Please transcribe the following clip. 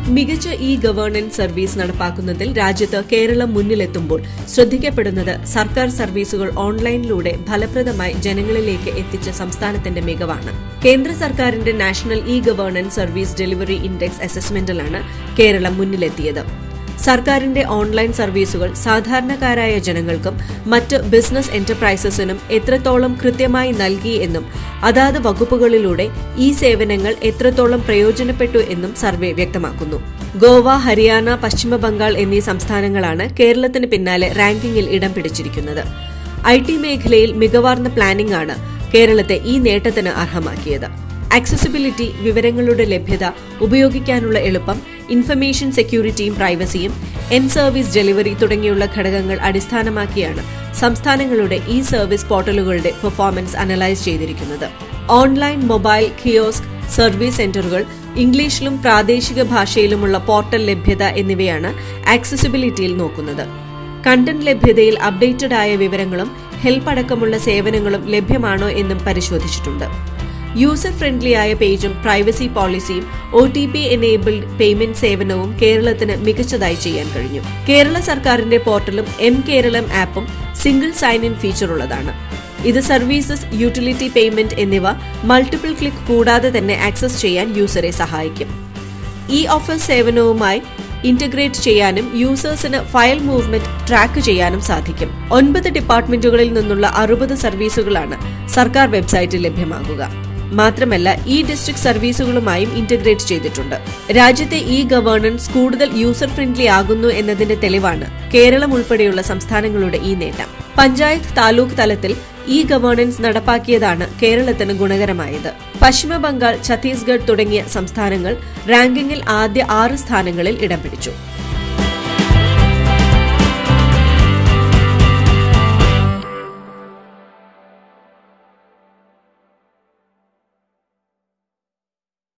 മികച്ച E governance service നടപ്പാക്കുന്നതിൽ രാജ്യത്ത് കേരളം മുന്നിലെത്തുമ്പോൾ ശ്രദ്ധിക്കപ്പെടുന്നത് സർക്കാർ സർവീസുകൾ ഓൺലൈനിലൂടെ ഫലപ്രദമായി ജനങ്ങളിലേക്ക് എത്തിച്ച സംസ്ഥാനത്തിന്റെ മികവാണ് കേന്ദ്ര സർക്കാരിന്റെ national e governance service delivery index അസസ്മെന്റിലാണ് കേരളം മുന്നിലെത്തിയത് സർക്കാരിന്റെ ഓൺലൈൻ സർവീസുകൾ സാധാരണക്കാരായ ജനങ്ങൾക്കും മറ്റ് ബിസിനസ് എന്റർപ്രൈസസിനും എത്രത്തോളം കൃത്യമായി നൽകി എന്നും അതാത് വകുപ്പുകളിലൂടെ ഈ സേവനങ്ങൾ എത്രത്തോളം പ്രയോജനപ്പെട്ടു എന്നും സർവേ വ്യക്തമാക്കുന്നു ഗോവ ഹരിയാന പശ്ചിമ ബംഗാൾ എന്നീ സംസ്ഥാനങ്ങളാണ് കേരളത്തിന് പിന്നാലെ റാങ്കിങ്ങിൽ ഇടം പിടിച്ചിരിക്കുന്നത് ഐ ടി മേഖലയിൽ മികവാർന്ന പ്ലാനിംഗ് ആണ് കേരളത്തെ ഈ നേട്ടത്തിന് അർഹമാക്കിയത് ആക്സസിബിലിറ്റി വിവരങ്ങളുടെ ലഭ്യത ഉപയോഗിക്കാനുള്ള എളുപ്പം ഇൻഫർമേഷൻ സെക്യൂരിറ്റിയും പ്രൈവസിയും എൻ സർവീസ് ഡെലിവറി തുടങ്ങിയുള്ള ഘടകങ്ങൾ അടിസ്ഥാനമാക്കിയാണ് സംസ്ഥാനങ്ങളുടെ ഇ സർവീസ് പോർട്ടലുകളുടെ പെർഫോമൻസ് അനലൈസ് ചെയ്തിരിക്കുന്നത് ഓൺലൈൻ മൊബൈൽ കിയോസ്ക് സർവീസ് സെന്ററുകൾ ഇംഗ്ലീഷിലും പ്രാദേശിക ഭാഷയിലുമുള്ള പോർട്ടൽ ലഭ്യത എന്നിവയാണ് ആക്സസിബിലിറ്റിയിൽ നോക്കുന്നത് കണ്ടന്റ് ലഭ്യതയിൽ അപ്ഡേറ്റഡ് ആയ വിവരങ്ങളും ഹെൽപ്പ് അടക്കമുള്ള സേവനങ്ങളും ലഭ്യമാണോ എന്നും പരിശോധിച്ചിട്ടുണ്ട് യൂസർ ഫ്രണ്ട്ലി ആയ പേജും പ്രൈവസി പോളിസിയും O T P enabled payment സേവനവും കേരളത്തിന് മികച്ചതായി ചെയ്യാൻ കഴിഞ്ഞു കേരള സർക്കാരിന്റെ പോർട്ടലും എം കേരളം ആപ്പും സിംഗിൾ സൈൻ ഇൻ ഫീച്ചർ ഉള്ളതാണ് ഇത് സർവീസസ് യൂട്ടിലിറ്റി പേയ്മെന്റ് എന്നിവ മൾട്ടിപ്പിൾ ക്ലിക്ക് കൂടാതെ തന്നെ ആക്സസ് ചെയ്യാൻ യൂസറെ സഹായിക്കും ഇ ഓഫീസ് സേവനവുമായി ഇന്റഗ്രേറ്റ് ചെയ്യാനും യൂസേഴ്സിന് ഫയൽ മൂവ്മെന്റ് ട്രാക്ക് ചെയ്യാനും സാധിക്കും ഒൻപത് ഡിപ്പാർട്ട്മെന്റുകളിൽ നിന്നുള്ള അറുപത് സർവീസുകളാണ് സർക്കാർ വെബ്സൈറ്റിൽ ലഭ്യമാകുക മാത്രമല്ല ഇ ഡിസ്ട്രിക്ട് സർവീസുകളുമായും ഇന്റഗ്രേറ്റ് ചെയ്തിട്ടുണ്ട് രാജ്യത്തെ ഇ ഗവേണൻസ് കൂടുതൽ യൂസർ ഫ്രണ്ട്ലി ആകുന്നു എന്നതിന്റെ തെളിവാണ് കേരളം ഉൾപ്പെടെയുള്ള സംസ്ഥാനങ്ങളുടെ ഈ നേട്ടം പഞ്ചായത്ത് താലൂക്ക് തലത്തിൽ ഇ ഗവേണൻസ് നടപ്പാക്കിയതാണ് കേരളത്തിന് ഗുണകരമായത് പശ്ചിമ ബംഗാൾ ഛത്തീസ്ഗഡ് തുടങ്ങിയ സംസ്ഥാനങ്ങൾ റാങ്കിങ്ങിൽ ആദ്യ ആറ് സ്ഥാനങ്ങളിൽ ഇടം പിടിച്ചു